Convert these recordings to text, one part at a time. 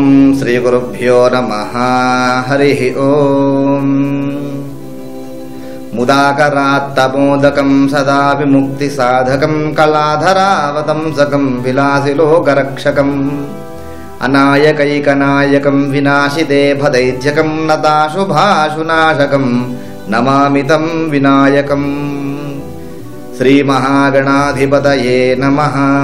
ఓం శ్రీ గురుభ్యో నమ హరి ఓం ముదాకరాత్తమోదకం సదా విముక్తి సాధకం కళాధరావతంసకం విలాసిలోకరక్షకం అనాయకైకనాయకం వినాశితే భదైత్యకం నతాశుభాశునాశకం నమామితం వినాయకం శ్రీమహాగణాధిపతయే నమ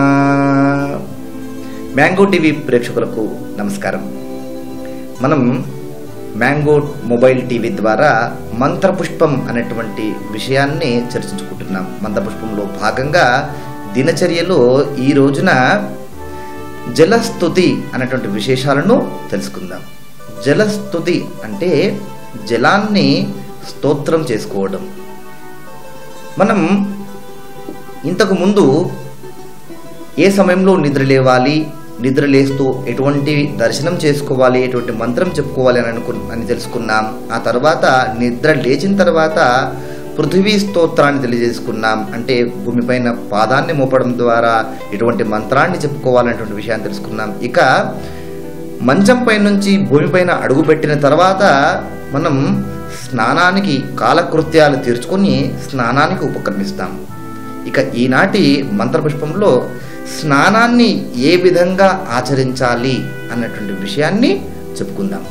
మ్యాంగో టీవీ ప్రేక్షకులకు నమస్కారం మనం మ్యాంగో మొబైల్ టీవీ ద్వారా మంత్రపుష్పం అనేటువంటి విషయాన్ని చర్చించుకుంటున్నాం మంత్రపుష్పంలో భాగంగా దినచర్యలో ఈ రోజున జలస్తుతి అనేటువంటి విశేషాలను తెలుసుకుందాం జలస్తుతి అంటే జలాన్ని స్తోత్రం చేసుకోవడం మనం ఇంతకు ముందు ఏ సమయంలో నిద్ర లేవాలి నిద్ర లేస్తూ ఎటువంటి దర్శనం చేసుకోవాలి ఎటువంటి మంత్రం చెప్పుకోవాలి అని అనుకు అని తెలుసుకున్నాం ఆ తర్వాత నిద్ర లేచిన తర్వాత పృథివీ స్తోత్రాన్ని తెలియజేసుకున్నాం అంటే భూమిపైన పాదాన్ని మోపడం ద్వారా ఎటువంటి మంత్రాన్ని చెప్పుకోవాలనేటువంటి విషయాన్ని తెలుసుకున్నాం ఇక మంచంపై నుంచి భూమిపైన అడుగుపెట్టిన తర్వాత మనం స్నానానికి కాలకృత్యాలు తీర్చుకొని స్నానానికి ఉపక్రమిస్తాం ఇక ఈనాటి మంత్రపుష్పంలో స్నానాన్ని ఏ విధంగా ఆచరించాలి అన్నటువంటి విషయాన్ని చెప్పుకుందాం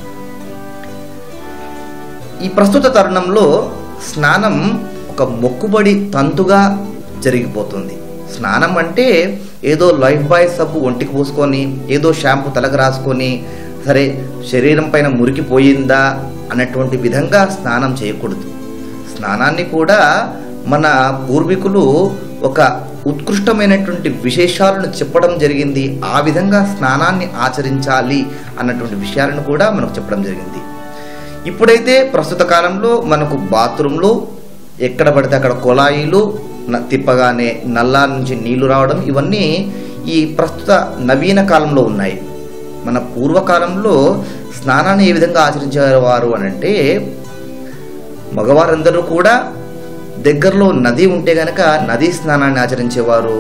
ఈ ప్రస్తుత తరుణంలో స్నానం ఒక మొక్కుబడి తంతుగా జరిగిపోతుంది స్నానం అంటే ఏదో లైఫ్ బాయ్ సబ్బు ఒంటికి పూసుకొని ఏదో షాంపూ తలకు రాసుకొని సరే శరీరం పైన మురికిపోయిందా అన్నటువంటి విధంగా స్నానం చేయకూడదు స్నానాన్ని కూడా మన పూర్వీకులు ఒక ఉత్కృష్టమైనటువంటి విశేషాలను చెప్పడం జరిగింది ఆ విధంగా స్నానాన్ని ఆచరించాలి అన్నటువంటి విషయాలను కూడా మనకు చెప్పడం జరిగింది ఇప్పుడైతే ప్రస్తుత కాలంలో మనకు బాత్రూంలు ఎక్కడ పడితే అక్కడ కుళాయిలు న- తిప్పగానే నల్లా నుంచి నీళ్లు రావడం ఇవన్నీ ఈ ప్రస్తుత నవీన కాలంలో ఉన్నాయి మన పూర్వకాలంలో స్నానాన్ని ఏ విధంగా ఆచరించేవారు అని అంటే మగవారందరూ కూడా దగ్గరలో నది ఉంటే గనక నదీ స్నానాన్ని ఆచరించేవారు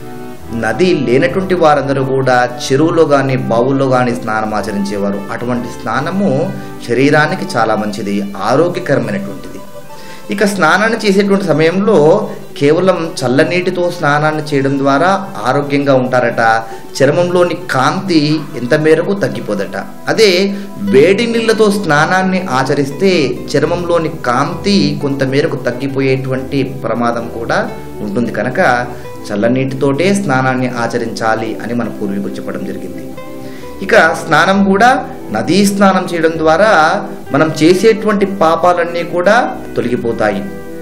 నది లేనటువంటి వారందరూ కూడా చెరువులో కానీ బావుల్లో కానీ స్నానం ఆచరించేవారు అటువంటి స్నానము శరీరానికి చాలా మంచిది ఆరోగ్యకరమైనటువంటిది ఇక స్నానాన్ని చేసేటువంటి సమయంలో కేవలం చల్లనీటితో స్నానాన్ని చేయడం ద్వారా ఆరోగ్యంగా ఉంటారట చర్మంలోని కాంతి ఎంత మేరకు తగ్గిపోదట అదే వేడి నీళ్ళతో స్నానాన్ని ఆచరిస్తే చర్మంలోని కాంతి కొంత మేరకు తగ్గిపోయేటువంటి ప్రమాదం కూడా ఉంటుంది కనుక చల్లనీటితోటే స్నానాన్ని ఆచరించాలి అని మన పూర్వీకులు చెప్పడం జరిగింది ఇక స్నానం కూడా నదీ స్నానం చేయడం ద్వారా మనం చేసేటువంటి పాపాలన్నీ కూడా తొలగిపోతాయి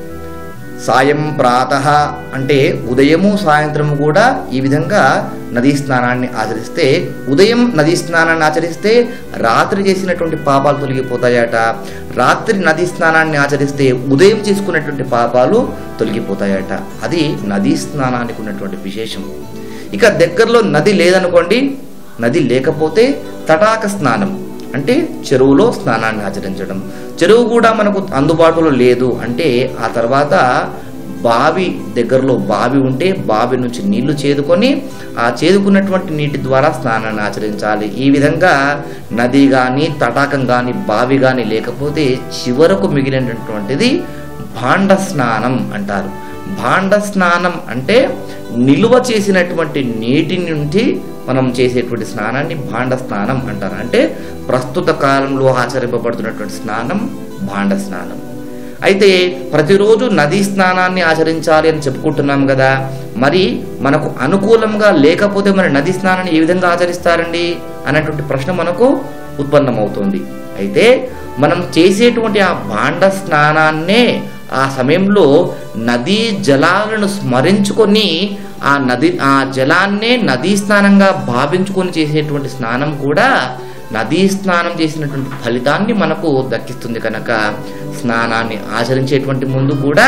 సాయం ప్రాత అంటే ఉదయము సాయంత్రము కూడా ఈ విధంగా నదీ స్నానాన్ని ఆచరిస్తే ఉదయం నదీ స్నానాన్ని ఆచరిస్తే రాత్రి చేసినటువంటి పాపాలు తొలగిపోతాయట రాత్రి నదీ స్నానాన్ని ఆచరిస్తే ఉదయం చేసుకున్నటువంటి పాపాలు తొలగిపోతాయట అది నదీ స్నానానికి ఉన్నటువంటి విశేషం ఇక దగ్గరలో నది లేదనుకోండి నది లేకపోతే తటాక స్నానం అంటే చెరువులో స్నానాన్ని ఆచరించడం చెరువు కూడా మనకు అందుబాటులో లేదు అంటే ఆ తర్వాత బావి దగ్గరలో బావి ఉంటే బావి నుంచి నీళ్లు చేదుకొని ఆ చేదుకున్నటువంటి నీటి ద్వారా స్నానాన్ని ఆచరించాలి ఈ విధంగా నది కానీ తటాకం కానీ బావి కానీ లేకపోతే చివరకు మిగిలినటువంటిది భాండ స్నానం అంటారు భాండ స్నానం అంటే నిలువ చేసినటువంటి నీటి నుండి మనం చేసేటువంటి స్నానాన్ని భాండ స్నానం అంటారు అంటే ప్రస్తుత కాలంలో ఆచరింపబడుతున్నటువంటి స్నానం భాండ స్నానం అయితే ప్రతిరోజు నదీ స్నానాన్ని ఆచరించాలి అని చెప్పుకుంటున్నాం కదా మరి మనకు అనుకూలంగా లేకపోతే మరి నదీ స్నానాన్ని ఏ విధంగా ఆచరిస్తారండి అన్నటువంటి ప్రశ్న మనకు ఉత్పన్నమవుతుంది అయితే మనం చేసేటువంటి ఆ భాండ స్నానాన్నే ఆ సమయంలో నదీ జలాలను స్మరించుకొని ఆ నది ఆ జలాన్నే నదీ స్నానంగా భావించుకొని చేసేటువంటి స్నానం కూడా నదీ స్నానం చేసినటువంటి ఫలితాన్ని మనకు దక్కిస్తుంది కనుక స్నానాన్ని ఆచరించేటువంటి ముందు కూడా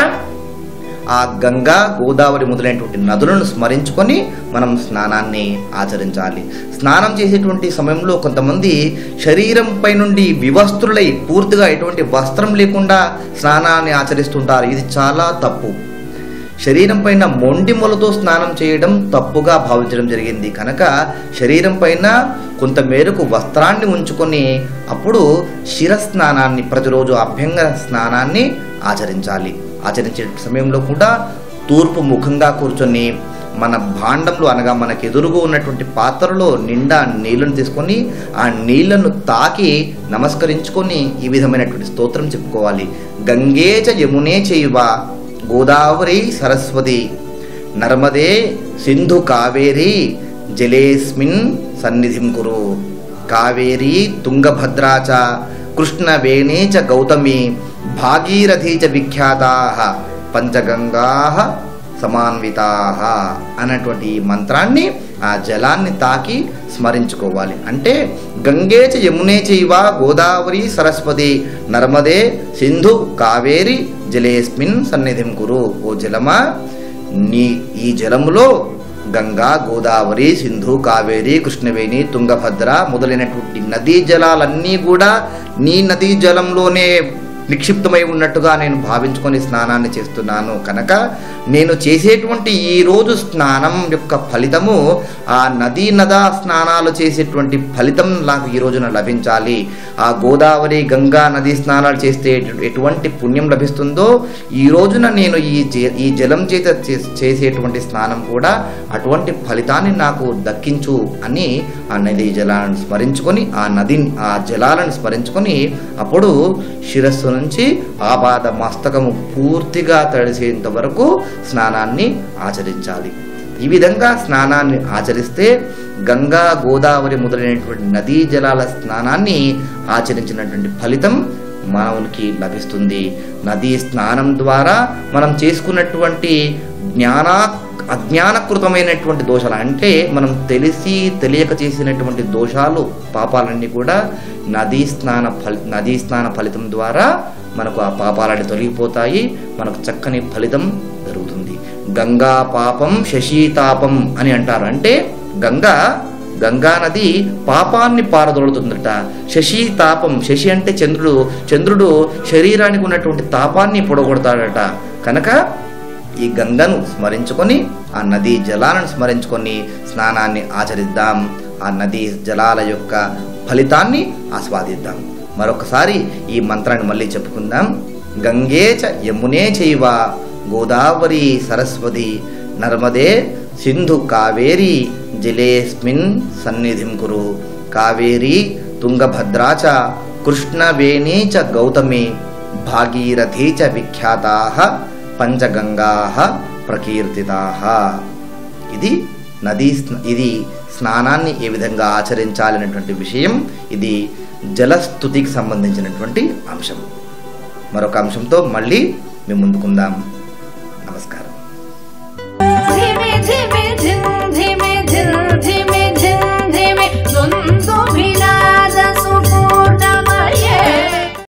ఆ గంగా గోదావరి మొదలైనటువంటి నదులను స్మరించుకొని మనం స్నానాన్ని ఆచరించాలి స్నానం చేసేటువంటి సమయంలో కొంతమంది శరీరంపై నుండి వివస్త్రులై పూర్తిగా ఎటువంటి వస్త్రం లేకుండా స్నానాన్ని ఆచరిస్తుంటారు ఇది చాలా తప్పు శరీరం పైన మొండి మొలతో స్నానం చేయడం తప్పుగా భావించడం జరిగింది కనుక శరీరం పైన కొంత మేరకు వస్త్రాన్ని ఉంచుకొని అప్పుడు శిరస్నానాన్ని ప్రతిరోజు అభ్యంగ స్నానాన్ని ఆచరించాలి ఆచరించే సమయంలో కూడా తూర్పు ముఖంగా కూర్చొని మన భాండంలో అనగా మనకు ఎదురుగా ఉన్నటువంటి పాత్రలో నిండా నీళ్లను తీసుకొని ఆ నీళ్లను తాకి నమస్కరించుకొని ఈ విధమైనటువంటి స్తోత్రం చెప్పుకోవాలి గంగేచ యమునే చేయువ గోదావరి సరస్వతి నర్మదే సింధు కావేరి జలేస్మిన్ సన్నిధిం కురు కావేరీ తుంగభద్రాచ కృష్ణవేణీ చ గౌతమి భాగీరథీ చ విఖ్యాతా పంచగంగా సమాన్వితా అన్నటువంటి ఈ మంత్రాన్ని ఆ జలాన్ని తాకి స్మరించుకోవాలి అంటే గంగేచ యమునే చైవ గోదావరి సరస్వతి నర్మదే సింధు కావేరి జలేస్మిన్ సన్నిధిం కురు ఓ జలమా నీ ఈ జలములో గంగా గోదావరి సింధు కావేరి కృష్ణవేణి తుంగభద్ర మొదలైనటువంటి నదీ జలాలన్నీ కూడా నీ నదీ జలంలోనే నిక్షిప్తమై ఉన్నట్టుగా నేను భావించుకొని స్నానాన్ని చేస్తున్నాను కనుక నేను చేసేటువంటి ఈ రోజు స్నానం యొక్క ఫలితము ఆ నదీ నదా స్నానాలు చేసేటువంటి ఫలితం నాకు ఈ రోజున లభించాలి ఆ గోదావరి గంగా నదీ స్నానాలు చేస్తే ఎటు- ఎటువంటి పుణ్యం లభిస్తుందో ఈ రోజున నేను ఈ జ- ఈ జలం చేత చే- చేసేటువంటి స్నానం కూడా అటువంటి ఫలితాన్ని నాకు దక్కించు అని ఆ నదీ జలాలను స్మరించుకొని ఆ నది ఆ జలాలను స్మరించుకొని అప్పుడు శిరస్సు నుంచి ఆపాద మస్తకము పూర్తిగా తడిసేంత వరకు స్నానాన్ని ఆచరించాలి ఈ విధంగా స్నానాన్ని ఆచరిస్తే గంగా గోదావరి మొదలైనటువంటి నదీ జలాల స్నానాన్ని ఆచరించినటువంటి ఫలితం మానవునికి లభిస్తుంది నదీ స్నానం ద్వారా మనం చేసుకున్నటువంటి జ్ఞానా అజ్ఞానకృతమైనటువంటి దోషాలు అంటే మనం తెలిసి తెలియక చేసినటువంటి దోషాలు పాపాలన్నీ కూడా నదీ స్నాన ఫలి నదీ స్నాన ఫలితం ద్వారా మనకు ఆ పాపాలన్నీ తొలగిపోతాయి మనకు చక్కని ఫలితం జరుగుతుంది గంగా పాపం శశీతాపం అని అంటారు అంటే గంగా గంగా నది పాపాన్ని పారదోలుతుందట శశి తాపం శశి అంటే చంద్రుడు చంద్రుడు శరీరానికి ఉన్నటువంటి తాపాన్ని పొడగొడతాడట కనుక ఈ గంగను స్మరించుకొని ఆ నదీ జలాలను స్మరించుకొని స్నానాన్ని ఆచరిద్దాం ఆ నదీ జలాల యొక్క ఫలితాన్ని ఆస్వాదిద్దాం మరొకసారి ఈ మంత్రాన్ని మళ్ళీ చెప్పుకుందాం గంగే చ యమునే చైవ గోదావరి సరస్వతి నర్మదే సింధు కావేరి జలేస్మిన్ సన్నిధిం కురు కావేరి తుంగభద్రా చ కృష్ణవేణీ చ గౌతమి భాగీరథీ చ విఖ్యాతా పంచగంగా ప్రకీర్తితా ఇది నదీ స్న- ఇది స్నానాన్ని ఏ విధంగా ఆచరించాలనేటువంటి విషయం ఇది జలస్థుతికి సంబంధించినటువంటి అంశం మరొక అంశంతో మళ్ళీ మేము ముందుకుందాం నమస్కారం